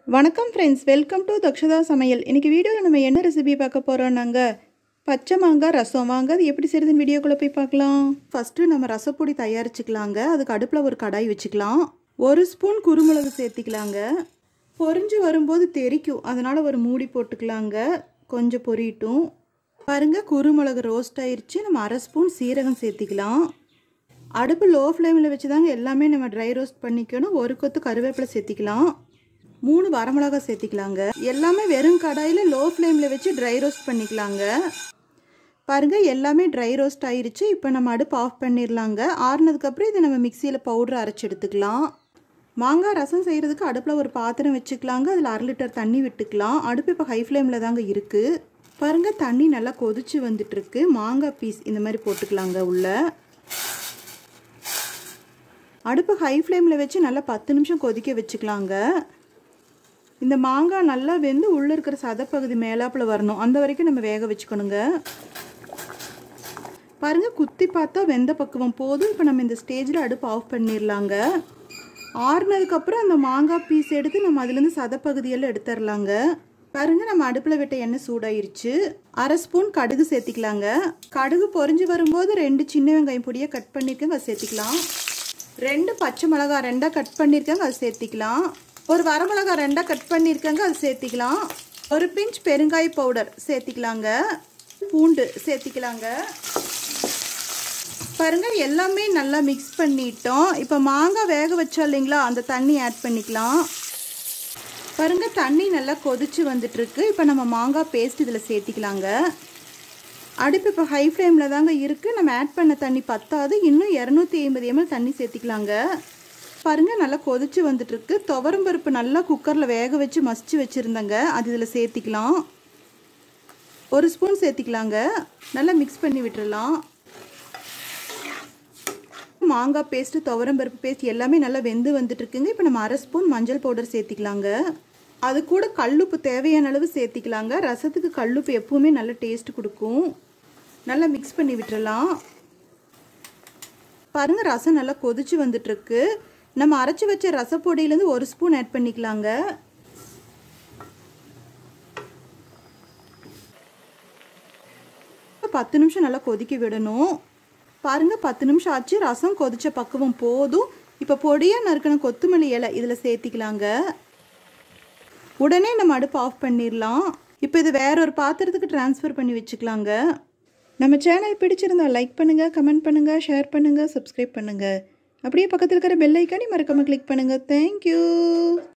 வணக்கம் friends welcome to Dakshata சமையல் இன்றைக்கி வீடியோவில் நம்ம என்ன ரெசிபி பார்க்க போகிறோம் நாங்கள் பச்சை மாங்காய் ரசம் வாங்க அது எப்படி செய்யுதுன்னு வீடியோக்குள்ளே போய் பார்க்கலாம் ஃபஸ்ட்டு நம்ம ரசப்பொடி தயாரிச்சுக்கலாங்க அதுக்கு அடுப்பில் ஒரு கடாய் வச்சுக்கலாம் ஒரு ஸ்பூன் குருமிளகு சேர்த்திக்கலாங்க பொரிஞ்சு வரும்போது தெறிக்கும் அதனால் ஒரு மூடி போட்டுக்கலாங்க கொஞ்சம் பொரியட்டும் பாருங்கள் குருமிளகு ரோஸ்ட் ஆயிடுச்சு நம்ம அரை ஸ்பூன் சீரகம் சேர்த்திக்கலாம் அடுப்பு லோ ஃப்ளேமில் வச்சு தாங்க எல்லாமே நம்ம ட்ரை ரோஸ்ட் பண்ணிக்கணும் ஒரு கொத்து கருவேப்பிலை சேர்த்திக்கலாம் மூணு வரமிளகா சேர்த்திக்கலாங்க எல்லாமே வெறும் கடாயில் லோ ஃப்ளேமில் வச்சு ட்ரை ரோஸ்ட் பண்ணிக்கலாங்க பாருங்கள் எல்லாமே ட்ரை ரோஸ்ட் ஆயிருச்சு இப்போ நம்ம அடுப்பு ஆஃப் பண்ணிடலாங்க ஆறுனதுக்கப்புறம் இதை நம்ம மிக்சியில் பவுட்ரு அரைச்சி எடுத்துக்கலாம் மாங்காய் ரசம் செய்கிறதுக்கு அடுப்பில் ஒரு பாத்திரம் வச்சுக்கலாங்க அதில் அரை லிட்டர் தண்ணி விட்டுக்கலாம் அடுப்பு இப்போ ஹை ஃப்ளேமில் தாங்க இருக்குது பாருங்கள் தண்ணி நல்லா கொதிச்சு வந்துட்டுருக்கு மாங்காய் பீஸ் இந்த மாதிரி போட்டுக்கலாங்க உள்ள அடுப்பு ஹை ஃப்ளேமில் வச்சு நல்லா பத்து நிமிஷம் கொதிக்க வச்சுக்கலாங்க இந்த மாங்காய் நல்லா வெந்து உள்ளே இருக்கிற சதப்பகுதி மேலாப்பில் வரணும் அந்த வரைக்கும் நம்ம வேக வச்சுக்கணுங்க பாருங்கள் குத்தி பார்த்தா வெந்த பக்குவம் போதும் இப்போ நம்ம இந்த ஸ்டேஜில் அடுப்பு ஆஃப் பண்ணிடலாங்க ஆறுனதுக்கப்புறம் அந்த மாங்காய் பீஸ் எடுத்து நம்ம அதுலேருந்து சதப்பகுதியெல்லாம் எடுத்துடலாங்க பாருங்கள் நம்ம அடுப்பில் விட்ட எண்ணெய் சூடாயிருச்சு அரை ஸ்பூன் கடுகு சேர்த்திக்கலாங்க கடுகு பொறிஞ்சு வரும்போது ரெண்டு சின்ன வெங்காயம் பொடியை கட் பண்ணியிருக்கேங்க அதை சேர்த்திக்கலாம் ரெண்டு பச்சை மிளகா ரெண்டாக கட் பண்ணியிருக்கேங்க அதை சேர்த்திக்கலாம் ஒரு வரமிளகா ரெண்டாக கட் பண்ணியிருக்கேங்க அது சேர்த்திக்கலாம் ஒரு பிஞ்ச் பெருங்காய பவுடர் சேர்த்திக்கலாங்க பூண்டு சேர்த்திக்கலாங்க பாருங்க எல்லாமே நல்லா மிக்ஸ் பண்ணிட்டோம் இப்போ மாங்காய் வேக வச்சோம் இல்லைங்களா அந்த தண்ணி ஆட் பண்ணிக்கலாம் பாருங்க தண்ணி நல்லா கொதிச்சு வந்துட்டுருக்கு இப்போ நம்ம மாங்காய் பேஸ்ட் இதில் சேர்த்திக்கலாங்க அடுப்பு இப்போ ஹை ஃப்ளேமில் தாங்க இருக்குது நம்ம ஆட் பண்ண தண்ணி பத்தாது இன்னும் இரநூத்தி ஐம்பது எம்எல் தண்ணி சேர்த்திக்கலாங்க பாருங்கள் நல்லா கொதிச்சு வந்துட்டுருக்கு துவரம் பருப்பு நல்லா குக்கரில் வேக வச்சு மசிச்சு வச்சுருந்தேங்க அது இதில் சேர்த்திக்கலாம் ஒரு ஸ்பூன் சேர்த்திக்கலாங்க நல்லா மிக்ஸ் பண்ணி விட்டுறலாம் மாங்காய் பேஸ்ட்டு துவரம் பருப்பு பேஸ்ட் எல்லாமே நல்லா வெந்து வந்துட்டுருக்குங்க இப்போ நம்ம அரை ஸ்பூன் மஞ்சள் பவுடர் சேர்த்திக்கலாங்க அது கூட கல்லுப்பு தேவையான அளவு சேர்த்திக்கலாங்க ரசத்துக்கு கல்லுப்பு எப்பவுமே நல்ல டேஸ்ட் கொடுக்கும் நல்லா மிக்ஸ் பண்ணி விட்டுறலாம் பாருங்கள் ரசம் நல்லா கொதிச்சு வந்துட்டுருக்கு நம்ம அரைச்சி வச்ச ரசப்பொடியிலேருந்து ஒரு ஸ்பூன் ஆட் பண்ணிக்கலாங்க பத்து நிமிஷம் நல்லா கொதிக்க விடணும் பாருங்கள் பத்து நிமிஷம் ஆச்சு ரசம் கொதிச்ச பக்குவம் போதும் இப்போ பொடியாக நறுக்கின கொத்தமல்லி இலை இதில் சேர்த்திக்கலாங்க உடனே நம்ம அடுப்பு ஆஃப் பண்ணிடலாம் இப்போ இது வேற ஒரு பாத்திரத்துக்கு டிரான்ஸ்ஃபர் பண்ணி வச்சுக்கலாங்க நம்ம சேனல் பிடிச்சிருந்தா லைக் பண்ணுங்கள் கமெண்ட் பண்ணுங்கள் ஷேர் பண்ணுங்கள் சப்ஸ்கிரைப் பண்ணுங்கள் அப்படியே பக்கத்தில் இருக்கிற பெல் ஐக்கானி மறக்காமல் கிளிக் பண்ணுங்கள் தேங்க்யூ